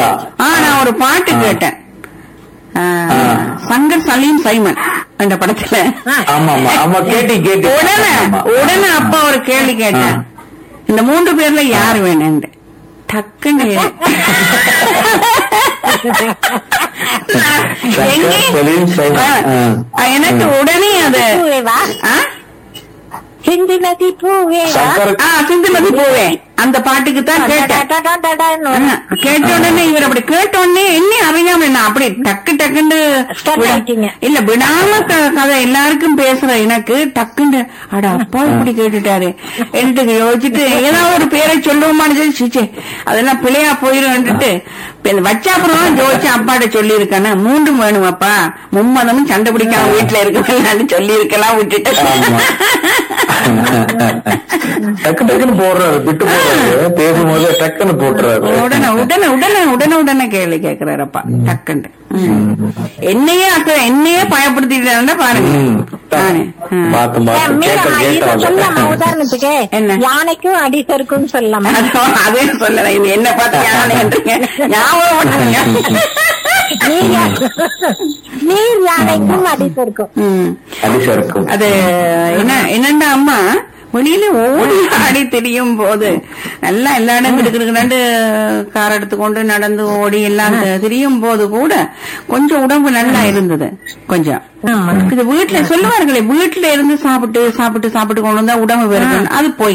ஆ நான் ஒரு பாட்டு கேட்டேன் ஆ, சங்கர் சலீம் சைமன் அந்த படத்துல ஆமா ஆமா ஆமா கேட்டி கேட்டி உடனே ஆமா. உடனே அப்பா ஒரு கேள்வி கேட்டேன் இந்த மூன்று பேர்ல யார் வேணும்னு டக்குன்னு சங்கர் எங்கே- சலீம் சைமன். ஆ, ஆ, எனக்கு உடனே அது பூவேவா ஆ? ஹிந்தி நதி பூவேவா சங்கர் ஆ, சிந்துமதி போவே அந்த பாட்டுக்கு தான் கேட்டேன் டடடடடன்னு ஆ, கேட்ட உடனே இவர் அப்படி கேட்ட உடனே என்ன அறியாம என்ன அப்படி டக்கு டக்குன்னு Start விட- ஆயிட்டீங்க. இல்ல விடாம க- கதை எல்லாருக்கும் பேசுற எனக்கு டக்குன்னு அட அப்பா இப்படி கேட்டுட்டாரு என்று யோசிச்சுட்டு ஏதாவது ஒரு பேரை சொல்லுவோமான்னு சொல்லி சீச்சே அதெல்லாம் பிள்ளையா போயிரும்ன்ட்டு வச்சா அப்புறம் ஜோதிச்சு அப்பாட்ட சொல்லி இருக்கானே மூன்றும் வேணும் அப்பா மும்மதமும் சண்டை பிடிக்காம வீட்டுல இருக்கலாம்னு சொல்லி இருக்கலாம் விட்டுட்டு ஆமா. டக்கு டக்குன்னு போடுறாரு விட்டு போடுறாரு பேசும்போது டக்குன்னு போட்டுறாரு உடனே உடனே உடனே உடனே உடனே கேள்வி கேக்குறாரப்பா டக்குண்டு ம். என்னையே அக்க என்னையே பயப்படுத்திட்டாருன்னா பாருங்க ம். நானு. ம். பார்த்து பார்த்து மீரா கேட்ட இத சொல்லலாமா கேட்ட உதாரணத்துக்கு என்ன? யானைக்கும் அடி சறுக்கும் சொல்லலாமா அதான் அதே சொல்லல இது என்ன பார்த்து யானைன்றீங்க ஞாபகம் பண்ணுங்க நீர் யா- நீர் யானைக்கும் அடி சறுக்கும் ம். அடிசா இருக்கும் அது என்ன என்னண்டா அம்மா வெளியில ஓடி ஆடி திரியும் போது நல்லா எல்லா இடம் கிடுக்கிடுக்கலாண்டு கார் எடுத்துக்கொண்டு நடந்து ஓடி எல்லாம் திரியும் போது கூட கொஞ்சம் உடம்பு நல்லா இருந்தது கொஞ்சம் ஆமா. இது வீட்டுல சொல்லுவார்களே வீட்டுல இருந்து சாப்பிட்டு சாப்பிட்டு சாப்பிட்டு கொண்டு வந்தா உடம்பு பெருகும் அது பொய்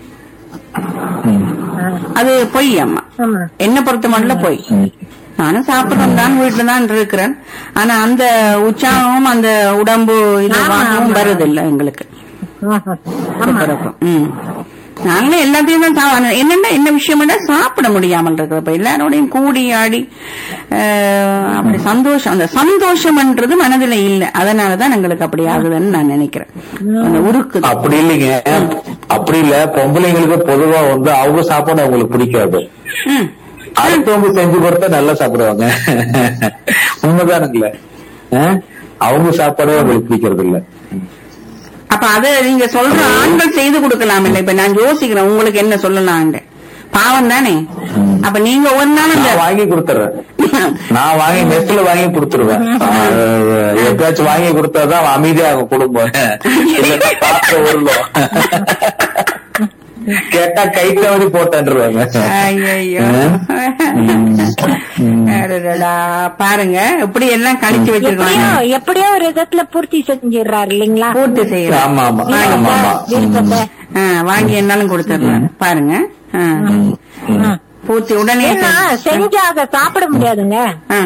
அது பொய் அம்மா ஆமா. என்ன பொறுத்த மட்டும் பொய் நானும் சாப்பிடுறேன் தான் வீட்டுல தான் இருக்கிறேன் ஆனா அந்த உற்சாகம் அந்த உடம்பு இது ஆமா, வாகவும் ஆமா. வருது இல்ல எங்களுக்கு ஆமா பிறக்கும். ம். நாங்களும் எல்லாத்தையும் தான் சா- என்னன்னா என்ன விஷயம்னா சாப்பிட முடியாமல் இருக்கிறப்ப எல்லாரோடையும் கூடி ஆடி அஹ், அப்படி சந்தோஷம் அந்த சந்தோஷம்ன்றது மனதுல இல்ல அதனாலதான் எங்களுக்கு அப்படி ஆகுதுன்னு நான் நினைக்கிறேன் அந்த உருக்கு அப்படி இல்லைங்க அப்படி இல்ல பொம்பளைங்களுக்கு பொதுவா வந்து அவங்க சாப்பாடு அவங்களுக்கு பிடிக்காது ம். அடுத்தவங்க செஞ்சு கொடுத்தா நல்லா சாப்பிடுவாங்க உண்மைதானுங்களே ஆ? அவங்க சாப்பாடே அவங்களுக்கு பிடிக்கிறது இல்ல அப்ப அது நீங்க சொல்ற ஆண்கள் செய்து கொடுக்கலாம் இல்ல இப்ப நான் யோசிக்கிறேன் உங்களுக்கு என்ன சொல்லலாம்னு பாவம் தானே அப்ப நீங்க ஒரு நாள் இந்த நான் வாங்கி கொடுத்துறேன் நான் வாங்கி மெஸ்ல வாங்கி கொடுத்துருவேன் ஆஹ், எப்பயாச்சும் வாங்கி கொடுத்தாதான் அவன் அமைதியாகும் குடும்பம் இல்லைன்னா பாத்திரம் உருளும் கேட்டா கை தவறி போட்டான்ருவாங்க ஐயையோ. ம். அடடடா. பாருங்க இப்படி எல்லாம் கழிச்சு எப்படியோ வச்சிருக்காங்க எப்படியோ ஒரு விதத்துல பூர்த்தி செஞ்சிடுறாரு இல்லைங்களா பூர்த்தி செய்யலாம் ஆமா ஆமா இல்லைங்களா? ஆமா ஆமா விருப்பத்தை ஆ, வாங்கி என்னாலும் கொடுத்துடலாம் பாருங்க ஆ. ஆ. பூர்த்தி உடனே ஏன்னா செஞ்சா அதை சாப்பிட முடியாதுங்க ஆ.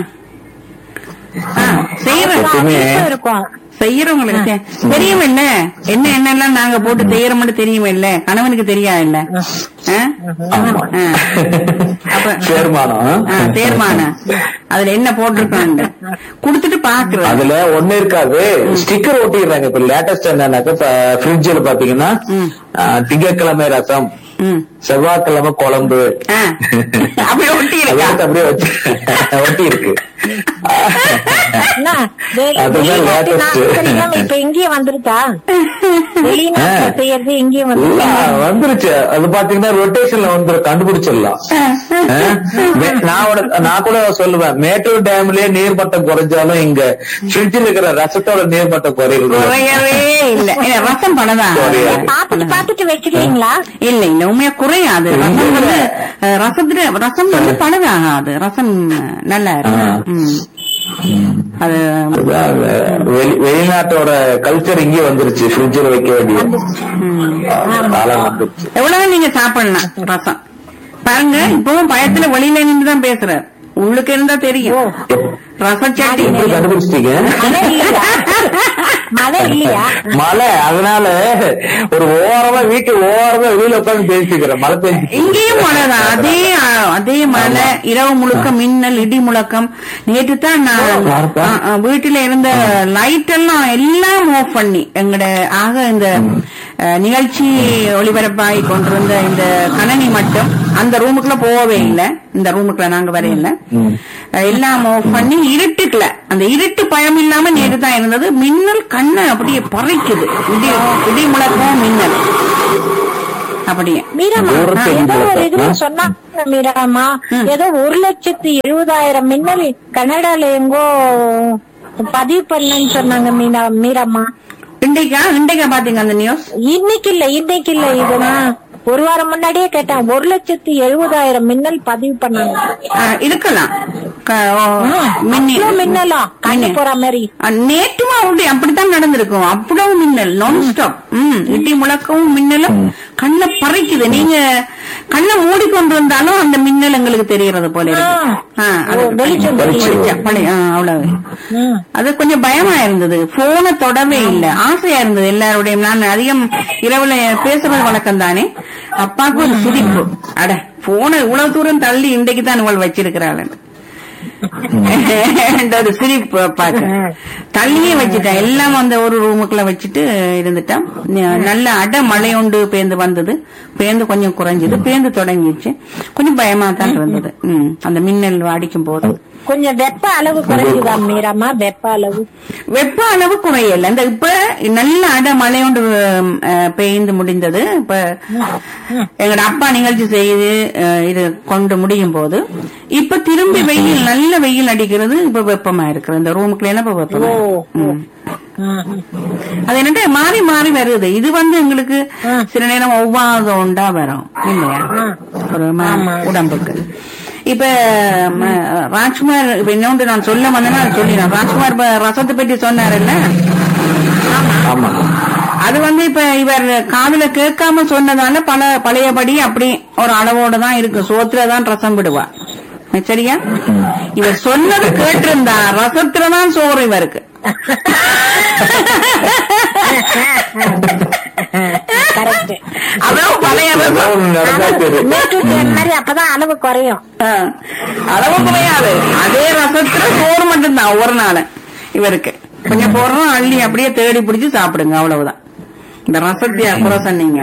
ஆ, செய்யறோம் எப்பவுமே- விருப்பம் இருக்கும் செய்யறவங்களுக்கு தெ- தெரியும் இல்ல என்ன என்னெல்லாம் நாங்க போட்டு செய்யறோம்னு தெரியும் இல்ல கணவனுக்கு தெரியா இல்ல ஆ? ஆமா ஆ. அப்ப சேர்மானம் ஆ, தேர்மானம் அதுல என்ன போட்டிருக்காங்க குடுத்துட்டு பாக்குறது அதுல ஒண்ணு இருக்காது ஸ்டிக்கர் ஒட்டிடுறாங்க இப்ப லேட்டஸ்ட் என்னன்னாக்க இப்ப ஃப்ரிட்ஜில் பாத்தீங்கன்னா ம். ஆ, திங்கட்கிழமை ரசம் ம். செவ்வாய்க்கிழமை குழம்பு ஆ. அப்படி ஒட்டி இருக்கா அதெல்லாம் அப்படியே வச்சு ஒட்டி இருக்கு என்ன, வெ- அதுதான் வெளிநாட்டு latest. நாட்கள்லாம் இப்ப இங்கேயும் வந்துருக்கா வெளிநாட்டுல ஆ. செய்யறது இங்கேயும் இல்ல, வந்துருக்கா வந்துருச்சு அது பாத்தீங்கன்னா ரொட்டேஷன்ல வந்து கண்டுபிடிச்சிடலாம் ஆ? மே- நான் உனக்கு- நான் கூட சொல்லுவேன் மேட்டூர் டேம்லயே நீர்மட்டம் குறைஞ்சாலும் இங்க ஃப்ரிட்ஜில் இருக்கிற ரசத்தோட நீர்மட்டம் குறையுது குறையவே இல்ல இல்ல ரசம் படதான் குறையாது. பாத்துட்டு பாத்துட்டு வச்சுக்கிறீங்களா இல்ல இல்ல உண்மையா குறையாது ரசம் வந்து அஹ், ரசத்துல ரசம் வந்து பழுதாகாது ரசம் அஹ், நல்லா இருக்கும் ம். அது அதுதான் அந்த வெளி- வெளிநாட்டோட கல்ச்சர் இங்கே வந்துருச்சு ஃப்ரிட்ஜில் வைக்க வேண்டிய காலம் வந்துருச்சு எவ்வளவு நீங்க சாப்பிடலாம் ரசம் பாருங்க இப்பவும் பயத்துல வெளியில நின்று தான் பேசுறாரு உள்ளுக்கு இருந்தா தெரியும் ரசச்சட்டி எப்படி கண்டுபிடிச்சிட்டீங்க மழை இல்லையா மழை இல்லையா மழை அதனால ஒரு ஓரமா வீட்டு ஓரமா வெளியில உட்காந்து பேசிக்கிறேன் மழை பெஞ்சு இங்கேயும் மழைதான் அதே அஹ், அதே மழை இரவு முழுக்க மின்னல் இடி முழக்கம் நேற்று தான் நான் யாருப்பா? அஹ், அஹ், வீட்டுல இருந்த லைட் எல்லாம் எல்லாம் ஆஃப் பண்ணி எங்கட ஆக இந்த அஹ், நிகழ்ச்சி ஒளிபரப்பாகி கொண்டிருந்த இந்த கணனி மட்டும் அந்த ரூமுக்குள்ள போகவே இல்லை இந்த ரூமுக்குள்ள நாங்க வரையில அஹ், எல்லாம் ஆஃப் பண்ணி இருட்டுக்குல அந்த இருட்டு பயம் இல்லாம நேற்று தான் இருந்தது மின்னல் கண்ணை அப்படியே பறைக்குது இடி இடி முழக்கம் மின்னல் அப்படியே மீராமா தூரத்து ஏதோ ஒரு எங்க இதுல இருக்கு? சொன்னாங்க மீராமா ம். ஏதோ ஒரு லட்சத்தி எழுபதாயிரம் மின்னல் கனடால எங்கோ பதிவு பண்ணேன்னு சொன்னாங்க மீனா மீராமா இன்றைக்கா இன்றைக்கா பாத்தீங்க அந்த நியூஸ் இன்னைக்கு இல்ல இன்னைக்கு இல்ல இதுதான் ஒரு வாரம் முன்னாடியே கேட்டேன் ஒரு லட்சத்தி எழுபதாயிரம் மின்னல் பதிவு பண்ணாங்க ஆ, இருக்கலாம் க- ஓ, ஆ, மின்னி- அவ்வளவு மின்னலா கண்ணு மின்னல். போற மாதிரி ஆ, நேற்றும் அப்படி அப்படித்தான் நடந்திருக்கும் அவ்வளவு மின்னல் நான் ஸ்டாப் ம் இடி முழக்கவும் மின்னலும் கண்ணை பறிக்குது நீங்க கண்ணை மூடிக்கொண்டு இருந்தாலும் அந்த மின்னல் எங்களுக்கு தெரியறது போல இருக்கு ஆ, அது ஓ, வெளிச்சம் தெரியுது. வெளிச்சம், பழைய ஆ, அவ்வளவு ம். அது கொஞ்சம் பயமா இருந்தது போனை தொடவே இல்ல ஆசையா இருந்தது எல்லாருடைய நான் அதிகம் இரவுல பேசுறது வழக்கம் தானே அப்பாவுக்கு ஒரு சிரிப்பு அட போனை இவ்வளவு தூரம் தள்ளி இன்றைக்கு தான் இவள் வச்சிருக்கிறாள் ஒரு சிரிப்பு அப்பாக்கு தள்ளியே வச்சுட்டேன் எல்லாம் அந்த ஒரு ரூமுக்குள்ள வச்சுட்டு இருந்துட்டான் ந- நல்ல அட மழை உண்டு பேந்து வந்தது பேந்து கொஞ்சம் குறைஞ்சது பேந்து தொடங்கிடுச்சு கொஞ்சம் பயமா தான் இருந்தது ம் அந்த மின்னல் அடிக்கும் போது கொஞ்சம் வெப்ப அளவு குறைஞ்சுதா மீராமா வெப்ப அளவு வெப்ப அளவு குறையல இந்த இப்ப நல்ல அட மழை ஒன்று அஹ், பெய்ந்து முடிந்தது இப்ப எங்கட அப்பா நிகழ்ச்சி செய்து அஹ், இது கொண்டு முடியும் போது இப்ப திரும்பி வெயில் நல்ல வெயில் அடிக்கிறது இப்ப வெப்பமா இருக்கிறது இந்த ரூமுக்குள்ள எல்லாம் இப்ப வெப்பமா இருக்கு. ம். ம். அது என்னட்டு மாறி மாறி வருது இது வந்து எங்களுக்கு சில நேரம் ஒவ்வாத உண்டா வரும் இல்லையா ஒரு ம- உடம்புக்கு இப்ப ம, ராஜ்குமார் இப்ப இன்னொன்று நான் சொல்ல வந்தேன்னா அது சொல்லிடுறேன் ராஜ்குமார் இப்ப ரசத்தை பற்றி சொன்னாருல்ல ஆமா அது வந்து இப்ப இவர் காதுல கேட்காம சொன்னதால பல பழையபடி அப்படி ஒரு அளவோட தான் இருக்கு சோத்துல தான் ரசம் விடுவா சரியா இவர் சொன்னது கேட்டிருந்தா ரசத்துல தான் சோறு இவருக்கு கரெக்ட் அவ்வளவு பழைய ரசம் ஏதோ ஒண்ணு நடந்தா சரி. மேட்டூர் தேன் மாதிரி அப்பதான் அளவு குறையும் ஆ. அளவு குறையாது அதே ரசத்துல சோறு மட்டும்தான் ஒரு நாள் இவருக்கு கொஞ்சம் போடுறோம் அள்ளி அப்படியே தேடி பிடிச்சு சாப்பிடுங்க அவ்வளவுதான் இந்த ரசத்தையா குறை சொன்னீங்க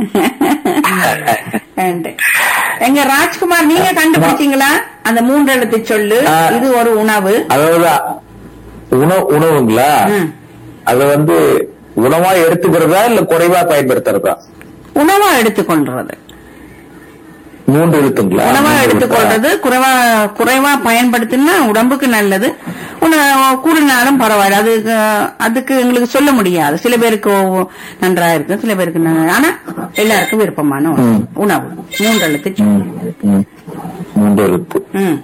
எங்க ராஜ்குமார் நீங்க கண்டுபிடிச்சீங்களா அந்த மூன்று எழுத்து சொல்லு ஆ. இது ஒரு உணவு அதாவது உணவு உணவுங்களா ம். அது வந்து உணவா எடுத்துக்கிறதா இல்ல குறைவா பயன்படுத்துறதா உணவா எடுத்துக்கொள்றது மூன்று எழுத்துங்களா உணவா மூன்று எடுத்துக்கொள்றது குறைவா குறைவா பயன்படுத்தினா உடம்புக்கு நல்லது உண- கூடினாலும் பரவாயில்ல அதுக்கு அதுக்கு எங்களுக்கு சொல்ல முடியாது சில பேருக்கு ஓ- நன்றா இருக்கு சில பேருக்கு ந- ஆனா எல்லாருக்கும் விருப்பமான உணவு. ம். உணவு மூன்று எழுத்து சொல். ம், ம். மூன்று எழுத்து ம்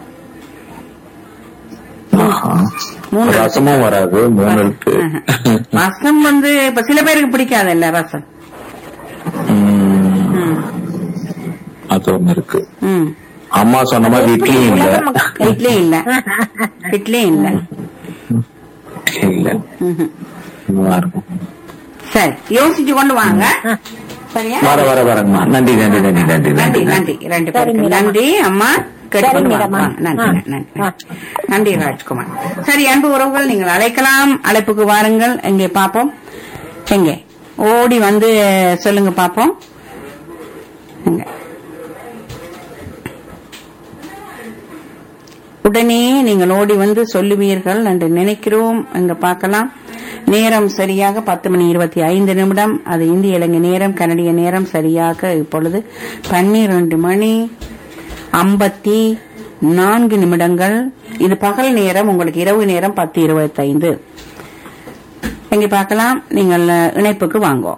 ஆஹா. மூணு எழுத்து. ரசமும் வராது மூணு எழுத்து ஆஹா. ரசம் வந்து இப்ப சில பேருக்கு பிடிக்காது இல்ல ரசம் ம், ம். அது ஒண்ணு இருக்கு ம் அம்மா சொன்ன மாதிரி இட்லியும் இல்ல இட்லி இல்ல இட்லி இல்ல இல்ல ம்ஹும். நல்லா இருக்கும் சரி யோசிச்சு கொண்டு வாங்க சரியா வர வர வரங்கம்மா நன்றி நன்றி நன்றி நன்றி நன்றி நன்றி நன்றி ரெண்டு சரி, பேருக்கு மீரம்மா. நன்றி அம்மா சரி, கேட்டுக்கொண்டு வாங்க. மீரம்மா. வாங்க. நன்றி ஆ. நன்றி ஆ. நன்றி ராஜ்குமார் சரி அன்பு உறவுகள் நீங்கள் அழைக்கலாம் அழைப்புக்கு வாருங்கள் எங்கே பார்ப்போம் எங்கே ஓடி வந்து சொல்லுங்க பார்ப்போம் எங்க உடனே நீங்கள் ஓடி வந்து சொல்லுவீர்கள் என்று நினைக்கிறோம் எங்க பார்க்கலாம் நேரம் சரியாக பத்து மணி இருபத்தி ஐந்து நிமிடம் அது இந்திய இலங்கை நேரம் கனடிய நேரம் சரியாக இப்பொழுது பன்னிரண்டு மணி ஐம்பத்தி நான்கு நிமிடங்கள் இது பகல் நேரம் உங்களுக்கு இரவு நேரம் பத்து இருபத்தைந்து எங்க பார்க்கலாம் நீங்கள் இணைப்புக்கு வாங்கோ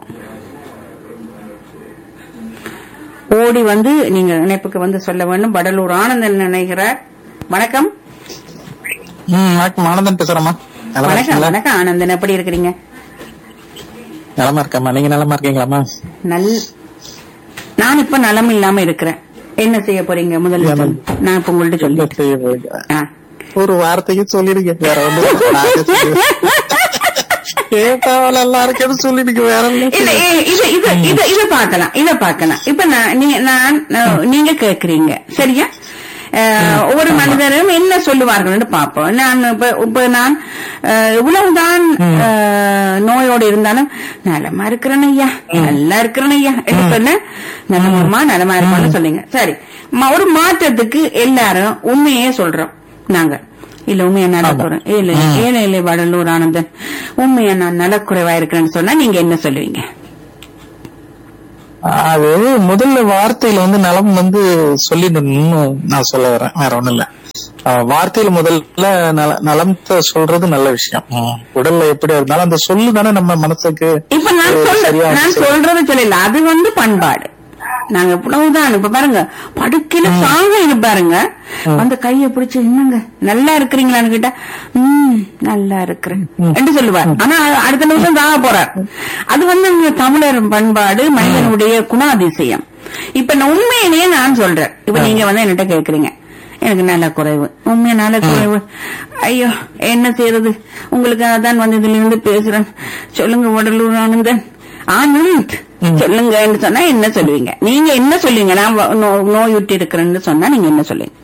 ஓடி வந்து நீங்கள் இணைப்புக்கு வந்து சொல்ல வேண்டும் வடலூர் ஆனந்தன் நினைக்கிறார் வணக்கம் ம் வணக்கம் ஆனந்தன் பேசுறேம்மா நலமா வணக்கம் இருக்கீங்களா வணக்கம் ஆனந்தன் எப்படி இருக்கிறீங்க நலமா இருக்கேம்மா நீங்க நலமா இருக்கீங்களாம்மா நல் நான் இப்ப நலம் இல்லாம இருக்கிறேன் என்ன செய்ய போறீங்க முதல்ல ஏன் சொல்லு. நான் இப்ப உங்கள்ட்ட சொல்லி ஆ. ஒரு வார்த்தைக்கு சொல்லிடுங்க வேற ஒண்ணு கேட்டவள் எல்லாருக்கும் சொல்லிடுங்க வேற ஒண்ணும் இல்ல சொல்லிடுங்க. ஏ, இது இது இது இத பார்க்கலாம் இத பார்க்கலாம் இப்ப நான் நீ- நான் நான் நீங்க கேக்குறீங்க சரியா அஹ், ஒவ்வொரு மனிதரும் என்ன சொல்லுவார்கள்னு பார்ப்போம் நான் இப்ப இப்ப நான் அஹ், இவ்வளவுதான் அஹ், நோயோடு இருந்தாலும் நலமா இருக்கிறேன் ஐயா நல்லா இருக்கிறேன் ஐயா என்று சொன்ன நலமா நலமா இருக்கணும்னு சொல்லுங்க சரி ம- ஒரு மாற்றத்துக்கு எல்லாரும் உண்மையே சொல்றோம் நாங்க இல்ல உண்மையா நடக்கிறோம் இல்ல ஏழை இல்லை வடலூர் ஆனந்தன் உண்மையா நான் நலக்குறைவா இருக்கிறேன்னு சொன்னா நீங்க என்ன சொல்லுவீங்க அது முதல்ல வார்த்தையில வந்து நலம் வந்து சொல்லிடணும்னு நான் சொல்ல வரேன் வேற ஒண்ணும் இல்ல அஹ் வார்த்தையில முதல்ல நல நலத்தை சொல்றது நல்ல விஷயம் ம். உடல்ல எப்படி இருந்தாலும் அந்த சொல்லு தானே நம்ம மனசுக்கு இப்ப நான் அஹ், சொல்ல சரியா நான் சரி. சொல்றது சொல்லல அது வந்து பண்பாடு நாங்க இவ்வளவுதான் இப்ப பாருங்க படுக்கையில சாக இருப்பாருங்க அந்த கைய பிடிச்சு என்னங்க நல்லா இருக்கிறீங்களான்னு கேட்டா உம் நல்லா இருக்கிறேன் என்று சொல்லுவார் ஆனா அடுத்த நிமிஷம் சாக போறார் அது வந்து இங்க தமிழர் பண்பாடு மனிதனுடைய குணாதிசயம் இப்ப நான் உண்மையிலேயே நான் சொல்றேன் இப்ப நீங்க வந்து என்கிட்ட கேக்குறீங்க எனக்கு நல்ல குறைவு உண்மையா நல்ல குறைவு ஐயோ என்ன செய்யறது உங்களுக்கு அதான் வந்து இதுல இருந்து பேசுறேன் சொல்லுங்க உடலூர் ஆனந்தன் ஆனந்த் சொல்லுங்கன்னு சொன்னா என்ன சொல்லுவீங்க நீங்க என்ன சொல்லுவீங்க நான் வ- நோ- நோய் விட்டு இருக்கிறேன்னு சொன்னா நீங்க என்ன சொல்லுவீங்க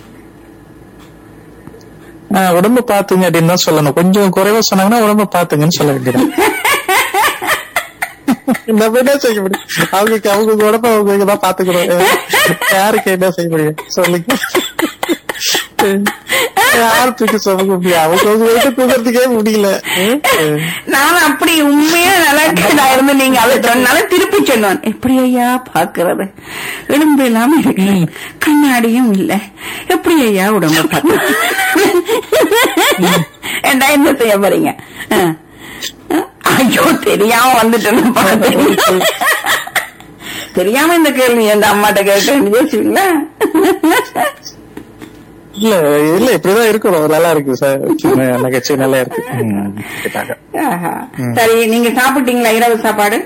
அஹ், உடம்ப பாத்துங்க அப்படின்னு தான் சொல்லணும் கொஞ்சம் குறைவா சொன்னாங்கன்னா உடம்ப பாத்துங்கன்னு சொல்ல வேண்டியது நம்ம என்ன செய்ய முடியும் அவங்க அவங்க உடம்ப அவங்க தான் பாத்துக்கணும் யாருக்கு என்ன செய்ய முடியும் சொல்லுங்க யாருக்கு சொல்ல முடியும் அவங்க அவங்க வீட்டு தூக்கிறதுக்கே முடியல ம். நான் அப்படி உண்மையா நல்லா இருந்து நீங்க அதை சொன்னாலும் திருப்பி சொன்னான் எப்படி ஐயா பாக்குறது எலும்பு இல்லாம இருக்கு கண்ணாடியும் இல்ல எப்படி ஐயா உடம்பு பார்த்து ஏண்டா என்ன செய்ய போறீங்க ஆ. ஆ? ஐயோ தெரியாம வந்துட்டேன்னு பார்த்தேன் தெரியாம இந்த கேள்வி எந்த அம்மாட்ட கேட்க யோசிச்சுங்களா இல்ல இல்ல இப்படிதான் இருக்கணும் நல்லா இருக்கு சார் நகைச்சு நல்லா இருக்கு ம், கேட்டாங்க. ஆஹா. சரி நீங்க சாப்பிட்டீங்களா இரவு சாப்பாடு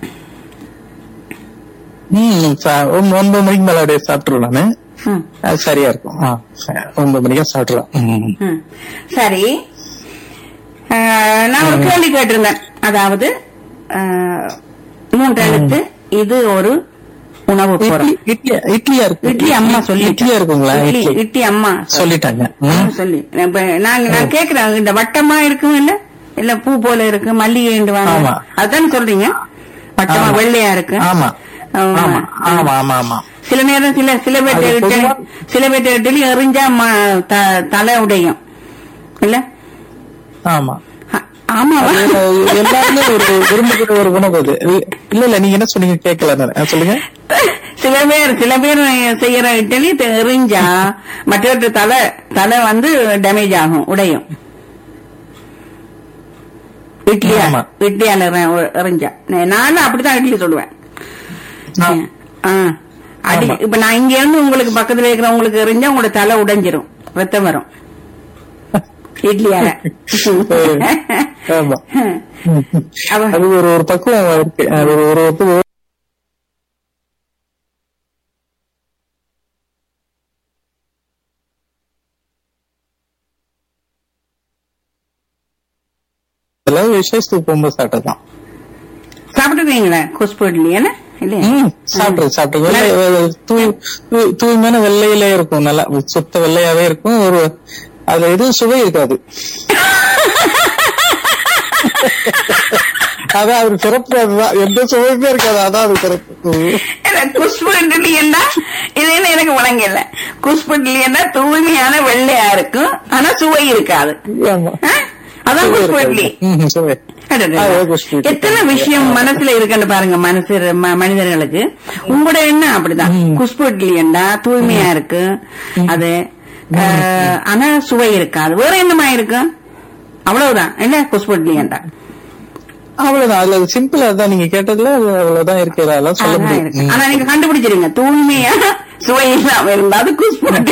ம், சா- ஒன்பது ஒன்பது மணிக்கு மேல அப்படியே சாப்பிட்டுருவேன் நானு ம். அது சரியா இருக்கும் ஆ, சரி. ஒன்பது மணிக்கா சாப்பிட்டுருவேன் ம். ம். சரி ஆஹ், நான் ஒரு கேள்வி கேட்டிருந்தேன் அதாவது ஆஹ், மூன்று எழுத்து இது ஒரு உணவு பொருள் இட்லி இட்லியா இட்லியா இருக்கு இட்லி அம்மா சொல்லி இட்லியா இருக்குங்களா இட்லி இட்லி இட்லி அம்மா சொல்லிட்டாங்க ம். ஆ, சொல்லி இப்ப நான் நான் கேக்குறேன் இந்த வட்டமா இருக்கும் இல்ல இல்ல பூ போல இருக்கு மல்லிகை வாங்க ஆமா. அதான் சொல்றீங்க வட்டமா ஆமா. வெள்ளையா இருக்கு ஆமா ஆமா. ஆமா ஆமா ஆமா ஆமா சில நேரம் சில சில பேர் அது பொதுவா- சில பேர் இட்லி எறிஞ்சா ம- த- தலை உடையும் இல்ல ஆமா ஆ- ஆமாவா அது எல்லாருமே ஒரு விரும்புகிற ஒரு உணவு அது இல்ல இல்ல நீங்க என்ன சொன்னீங்க கேட்கல நானு. ஆ, சொல்லுங்க சில பேர் சில பேர் செய்யற இட்லி த- எறிஞ்சா மற்றவற்ற தலை தலை வந்து டேமேஜ் ஆகும் உடையும் இட்லியா ஆமா. இட்லியால எற- எறிஞ்சா நானும் அப்படித்தான் இட்லி சொல்லுவேன் ஆ. ஆ. அடி ஆமா. இப்ப நான் இங்க இருந்து உங்களுக்கு பக்கத்துல இருக்கிறவங்களுக்கு எறிஞ்சா உங்களோட தலை உடைஞ்சிரும் ரத்தம் வரும் இட்லியால ஆமா அவ- அது ஒரு ஒரு பக்குவம் இருக்கு அது ஒரு ஒரு ஒரு- இதெல்லாம் விசேஷத்துக்கு போகும்போது சாப்பிட்டதுதான் சாப்பிட்டுருக்கீங்களா குஸ்பு இட்லி என்ன இல்லையா ம், சாப்பிட்டு சாப்பிட்டு வெள்ளை தூய் தூய்- தூய்மையான வெள்ளையிலே இருக்கும் நல்லா சுத்த வெள்ளையாவே இருக்கும் ஒரு அதுல எதுவும் சுவை இருக்காது அதான் அது சிறப்பு அதுதான் எந்த சுவையுமே இருக்காது அதான் அது சிறப்பு இல்ல, குஷ்பு இட்லி என்ன இது என்ன எனக்கு வழங்கல குஷ்பு இட்லி என்ன தூய்மையான வெள்ளையா இருக்கும் ஆனா சுவை இருக்காது ஆமா ஆ? அதான் சுவை குஷ்பு இட்லி இருக்காது. ம், சுவை அடடே. அது குஷ்பு இட்லி. எத்தனை விஷயம் மனசுல இருக்குன்னு பாருங்க மனசு ம- மனிதர்களுக்கு உங்களோட எண்ணம் அப்படிதான் குஷ்பு இட்லி என்ன தூய்மையா இருக்கு அது ஆஹ், ஆனா சுவை இருக்காது வேற என்னமா இருக்கு அவ்வளவுதான் என்ன குஷ்பு இட்லி என்றா அவ்வளவுதான் அதுல சிம்பிள் அதான் நீங்க கேட்டதுல அது அவ்வளவுதான் இருக்கு அதெல்லாம் சொல்ல அதான் முடியும் இருக்கு. ம். ஆனா நீங்க கண்டுபிடிச்சிருங்க தூய்மையா சுவை இல்லாம இருந்தா அது குஷ்பு இட்லி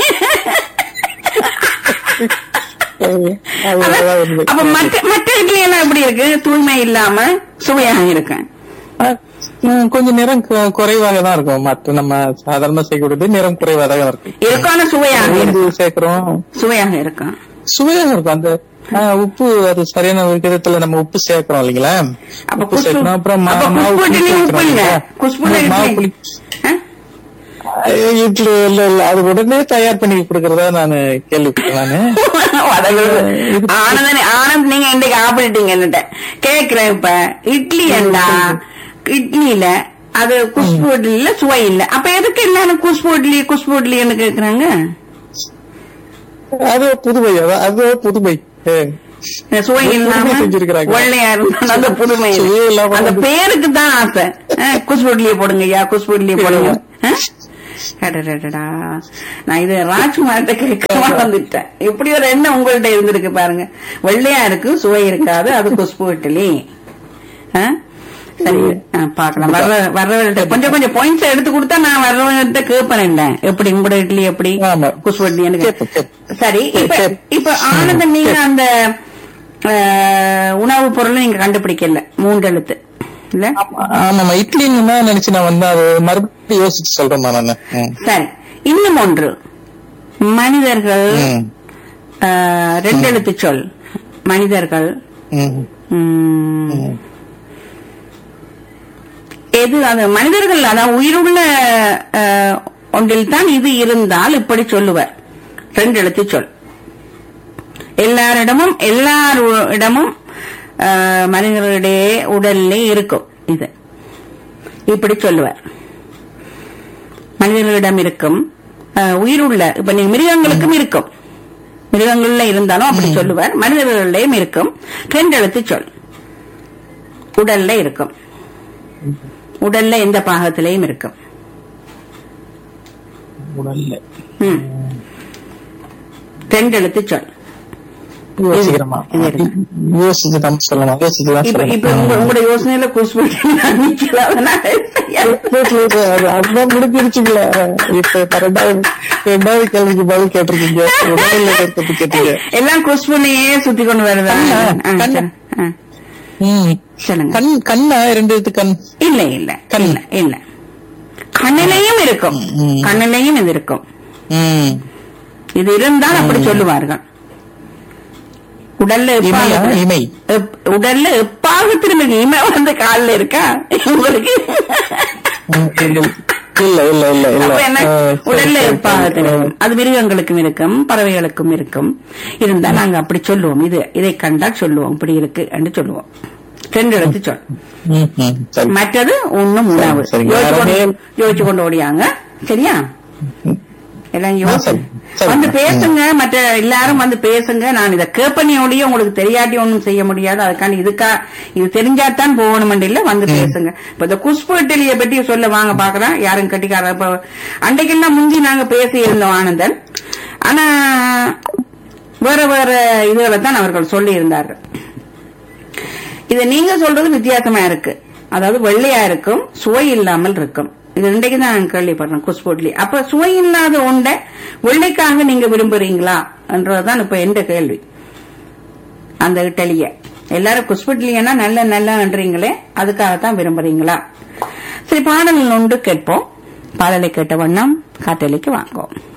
அது அதான் உண்மை. அப்ப மற்ற மற்ற இட்லி எல்லாம் எப்படி இருக்கு தூய்மை இல்லாம சுவையாக இருக்கு ம், கொஞ்சம் நிறம் கு- குறைவாக தான் இருக்கும் மற்ற நம்ம சாதாரணமா செய்யக்கூடியது நிறம் குறைவாக தான் இருக்கும் இருக்கும் ஆனா சுவையாக உளுந்து இருக்கும் சேர்க்கிறோம் சுவையாக இருக்கும் சுவையாக இருக்கும் அந்த ஆ, உப்பு அது சரியான விகிதத்துல நம்ம உப்பு சேர்க்கிறோம் இல்லைங்களா அப்ப உப்பு குஷ்பு சேர்க்கணும் அப்புறம் மா- அப்ப மாவு குஷ்பு புளி இட்லி உப்பு சேர்க்கிறோம் இல்ல இல்லையா? குஷ்புல மாவு இட்லி புளி ஆ? ஐயோ, இட்லி இல்ல இல்ல அது உடனே தயார் பண்ணி கொடுக்கறதா நானு கேள்விப்பட்டேன் நானு வடலூர். ஆனந்தனே ஆனந்த் நீங்க இன்னைக்கு ஆப்பிட்டீங்க என்னட்ட கேக்குறேன் இப்ப இட்லி என்ன இட்லியில அது குஷ்பு இட்லியில சுவை இல்ல அப்ப எதுக்கு எல்லாரும் குஷ்பு இட்லி குஷ்பு இட்லின்னு கேக்குறாங்க அது புதுமை அதான் அது புதுமை ஏ. இந்த சுவை புதுமை இல்லாம செஞ்சிருக்கிறாங்க. வெள்ளையா இருந்தாலும் அந்த புதுமை சுவை இல்லாம அந்த வந்து- பேருக்கு தான் ஆசை குஷ்பு இட்லியை போடுங்க ஐயா குஷ்பு இட்லியை போடுங்க ஆ? அடடடடா. நான் இது ராஜ்குமார்ட்ட கேட்காம வந்துட்டேன் இப்படி ஒரு எண்ணம் உங்கள்ட்ட இருந்திருக்கு பாருங்க வெள்ளையா இருக்கு சுவை இருக்காது அது குஷ்பு இட்லி ஆ? சரி ஆ, பார்க்கலாம் வர்ற வர்றவர்கிட்ட கொஞ்சம் கொஞ்சம் பாயிண்ட்ஸ் எடுத்து கொடுத்தா நான் வர்றவர்கிட்ட கேட்பேன் எப்படி உங்களோட இட்லி எப்படி ஆமா. குஷ்பு இட்லி எனக்கு கேட்பு, கேட்பு. சரி இப்ப கேட்பு. இப்ப ஆனந்தம் நீங்க அந்த அஹ், உணவுப் பொருளை நீங்க கண்டுபிடிக்கல மூன்று எழுத்து இல்ல ஆமாமா இட்லின்னு தான் நினைச்சு நான் வந்து அது மறுபடியும் யோசிச்சு சொல்றேன் நானு ம். சரி இன்னும் ஒன்று மனிதர்கள் ம். அஹ், ரெண்டு எழுத்து சொல் மனிதர்கள் ம். ம், எது அது மனிதர்கள் அதான் உயிருள்ள அஹ், ஒன்றில் தான் இது இருந்தால் இப்படி சொல்லுவர் ரெண்டு எழுத்து சொல் எல்லாரிடமும் எல்லாரிடமும் அஹ், மனிதர்களுடைய உடல்ல இருக்கும் இது இப்படி சொல்லுவார் மனிதர்களிடம் இருக்கும் அஹ், உயிருள்ள இப்ப நீங்க மிருகங்களுக்கும் இருக்கும் மிருகங்கள்ல இருந்தாலும் அப்படி சொல்லுவார் மனிதர்களிடையும் இருக்கும் ரெண்டு எழுத்து சொல் உடல்ல இருக்கும் உடல்ல எந்த பாகத்திலையும் இருக்கும் உடல்ல ம். ரெண்டு எழுத்து சொல் யோசிக்கிறோமா இது இருக்கு. யோசிச்சு தான் சொல்லணும் யோசிச்சு தான் இப்ப இப்ப உங்க சொல்லணும் உங்களோட யோசனையில குஷ்பு நிக்கல அதனால அதுதான் முடிஞ்சிருச்சுங்களே இப்ப ரெண்டாவது ரெண்டாவது கேள்விக்கு பதில் கேட்டிருக்கீங்க உடல்ல இருக்கிறது கேட்டீங்க எல்லாம் குஷ்புனையே சுத்தி கொண்டு வருதா கண்ணா, ஆ, கண்ணா. சரி. ஆ, ம். சொல்லுங்க கண் கண்ணா ரெண்டு எழுத்து கண் இல்ல இல்ல கண். இல்ல இல்ல கண்ணிலையும் இருக்கும் ம். கண்ணிலையும் இது இருக்கும் ம். இது இருந்தால் அப்படி சொல்லுவார்கள் உடல்ல இமையா? எப்பாக இமை எப்- உடல்ல எப்பாக திரும்ப இமை வந்து கால்ல இருக்கா உங்களுக்கு ம், இல்ல இல்ல இல்ல இல்ல இல்ல அப்ப என்ன ஆ, சரி, உடல்ல சரி, எப்பாக சரி. தெரியும் அது மிருகங்களுக்கும் இருக்கும் பறவைகளுக்கும் இருக்கும் இருந்தா நாங்க அப்படி சொல்லுவோம் இது இதை கண்டால் சொல்லுவோம் இப்படி இருக்கு என்று சொல்லுவோம் ரெண்டு எழுத்து சொல் ம், ம், சரி மற்றது ஒண்ணும் உணவு சரிங்க. யோசிச்சு கொண்டு வேற யோசிச்சு கொண்டு ஓடியாங்க சரியா எல்லாம் ஆ, யோசி சரி. சரி. வந்து பேசுங்க மற்ற எல்லாரும் வந்து பேசுங்க நான் இதை கேப்பனியோடய உங்களுக்கு தெரியாட்டி ஒண்ணும் செய்ய முடியாது அதுக்காண்டி இதுக்கா இது தெரிஞ்சாதான் போகணும் இல்ல வந்து பேசுங்க இப்ப இந்த குஷ்பு இட்டலியை பற்றி சொல்ல வாங்க பாக்குறேன் யாரும் கட்டிக்கார இப்ப அன்றைக்கெல்லாம் முந்தி நாங்க பேசி இருந்தோம் ஆனந்தன் ஆனா வேற வேற இதுகளை தான் அவர்கள் சொல்லி இருந்தார்கள் இது நீங்க சொல்றது வித்தியாசமா இருக்கு அதாவது வெள்ளையா இருக்கும் சுவை இல்லாமல் இருக்கும் இது இன்றைக்கு தான் நான் கேள்விப்படுறேன் குஸ்போட்லி அப்ப சுவை இல்லாத ஒன்றை வெள்ளைக்காக நீங்க விரும்புறீங்களா என்றதுதான் இப்ப எந்த கேள்வி அந்த இட்டலிய எல்லாரும் குஸ்புட்லியனா நல்ல நல்லன்றீங்களே அதுக்காகத்தான் விரும்புறீங்களா சரி பாடல் ஒன்று கேட்போம் பாடலை கேட்ட வண்ணம் காட்டலிக்கு வாங்குவோம்